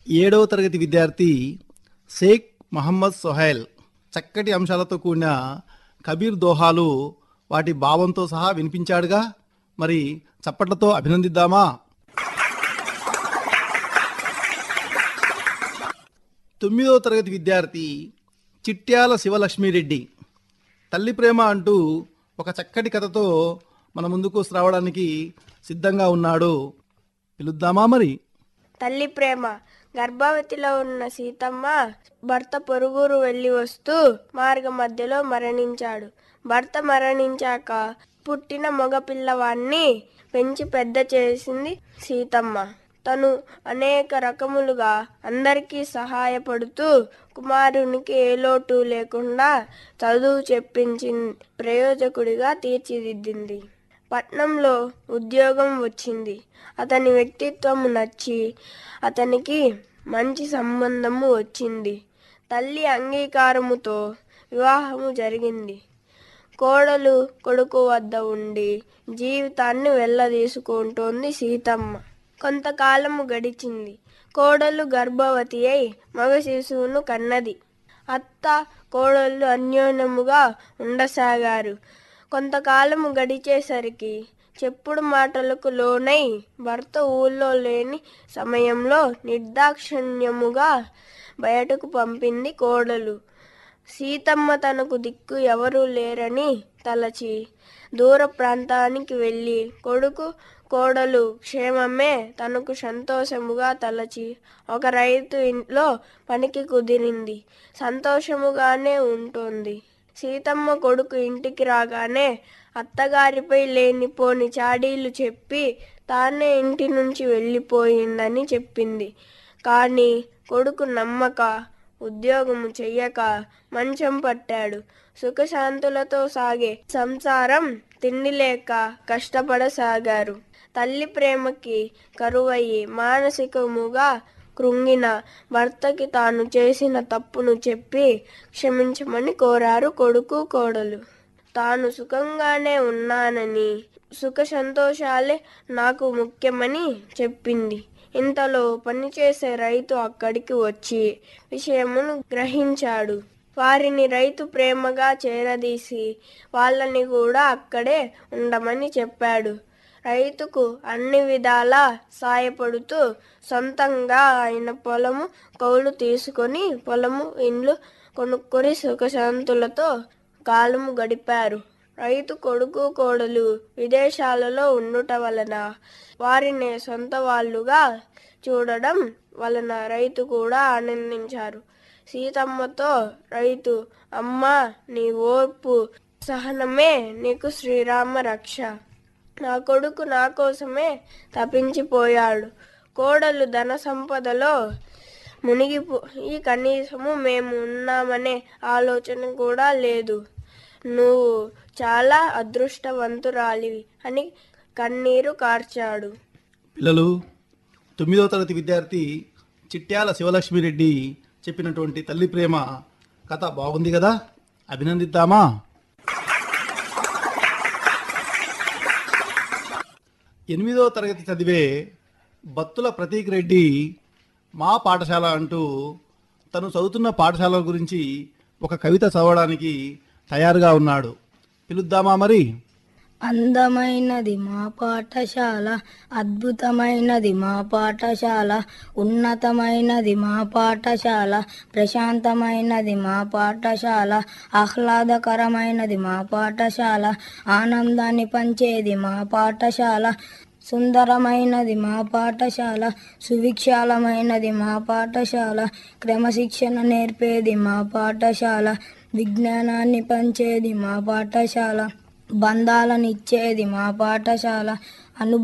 ఏడవ తరగతి విద్యార్థి షేక్ మహమ్మద్ సొహైల్ చక్కటి అంశాలతో కూడిన కబీర్ దోహాలు వాటి భావంతో సహా వినిపించాడుగా మరి చప్పట్లతో అభినందిద్దామా తొమ్మిదవ తరగతి విద్యార్థి చిట్యాల శివలక్ష్మిరెడ్డి తల్లి ప్రేమ అంటూ ఒక చక్కటి కథతో మన ముందుకు రావడానికి సిద్ధంగా ఉన్నాడు పిలుద్దామా మరి తల్లి ప్రేమ గర్భవతిలో ఉన్న సీతమ్మ భర్త పొరుగురు వెళ్ళి వస్తూ మార్గ మధ్యలో మరణించాడు భర్త మరణించాక పుట్టిన మగ పిల్లవాణ్ణి పెంచి పెద్ద చేసింది సీతమ్మ తను అనేక రకములుగా అందరికీ సహాయపడుతూ కుమారునికి ఏ లోటు లేకుండా చదువు చెప్పించి ప్రయోజకుడిగా తీర్చిదిద్దింది పట్నంలో ఉద్యోగం వచ్చింది అతని వ్యక్తిత్వం నచ్చి అతనికి మంచి సంబంధము వచ్చింది తల్లి అంగీకారముతో వివాహము జరిగింది కోడలు కొడుకు వద్ద ఉండి జీవితాన్ని వెళ్ళదీసుకుంటోంది సీతమ్మ కొంతకాలము గడిచింది కోడలు గర్భవతి అయి మగ శిశువును కన్నది అత్త కోడళ్ళు అన్యోన్యముగా ఉండసాగారు కొంతకాలము గడిచేసరికి చెప్పుడు మాటలకు లోనై భర్త ఊళ్ళో లేని సమయంలో నిర్దాక్షిణ్యముగా బయటకు పంపింది కోడలు సీతమ్మ తనకు దిక్కు ఎవరూ లేరని తలచి దూర ప్రాంతానికి వెళ్ళి కొడుకు కోడలు క్షేమమే తనకు సంతోషముగా తలచి ఒక రైతు ఇంట్లో పనికి కుదిరింది సంతోషముగానే ఉంటుంది సీతమ్మ కొడుకు ఇంటికి రాగానే అత్తగారిపై లేనిపోని చాడీలు చెప్పి తానే ఇంటి నుంచి వెళ్ళిపోయిందని చెప్పింది కానీ కొడుకు నమ్మక ఉద్యోగము చెయ్యక మంచం పట్టాడు సుఖశాంతులతో సాగే సంసారం తిండి లేక కష్టపడసాగారు తల్లి ప్రేమకి కరువయ్యి మానసికముగా కృంగిన భర్తకి తాను చేసిన తప్పును చెప్పి క్షమించమని కోరారు కొడుకు కోడలు తాను సుఖంగానే ఉన్నానని సుఖ సంతోషాలే నాకు ముఖ్యమని చెప్పింది ఇంతలో పనిచేసే రైతు అక్కడికి వచ్చి విషయమును గ్రహించాడు వారిని రైతు ప్రేమగా చేరదీసి వాళ్ళని కూడా అక్కడే ఉండమని చెప్పాడు రైతుకు అన్ని విధాలా సాయపడుతూ సొంతంగా ఆయన పొలము కౌలు తీసుకొని పొలము ఇండ్లు కొనుక్కొని సుఖశాంతులతో కాలము గడిపారు రైతు కొడుకు కోడలు విదేశాలలో ఉండుట వలన వారిని సొంత వాళ్ళుగా చూడడం వలన రైతు కూడా ఆనందించారు సీతమ్మతో రైతు అమ్మా నీ ఓర్పు సహనమే నీకు శ్రీరామ రక్ష నా కొడుకు నా కోసమే తప్పించిపోయాడు కోడలు ధన సంపదలో మునిగిపోయి కనీసము మేము ఉన్నామనే ఆలోచన కూడా లేదు నువ్వు చాలా అదృష్టవంతురాలివి అని కన్నీరు కార్చాడు పిల్లలు తొమ్మిదవ తరగతి విద్యార్థి చిట్యాల శివలక్ష్మిరెడ్డి చెప్పినటువంటి తల్లి ప్రేమ కథ బాగుంది కదా అభినందిద్దామా ఎనిమిదవ తరగతి చదివే బత్తుల ప్రతీక్ రెడ్డి మా పాఠశాల అంటూ తను చదువుతున్న పాఠశాల గురించి ఒక కవిత చదవడానికి తయారుగా ఉన్నాడు పిలుద్దామా మరి అందమైనది మా పాఠశాల అద్భుతమైనది మా పాఠశాల ఉన్నతమైనది మా పాఠశాల ప్రశాంతమైనది మా పాఠశాల ఆహ్లాదకరమైనది మా పాఠశాల ఆనందాన్ని పంచేది మా పాఠశాల సుందరమైనది మా పాఠశాల సువిశాలమైనది మా పాఠశాల క్రమశిక్షణ నేర్పేది మా పాఠశాల విజ్ఞానాన్ని పంచేది మా పాఠశాల బంధాలనిచ్చేది మా పాఠశాల అను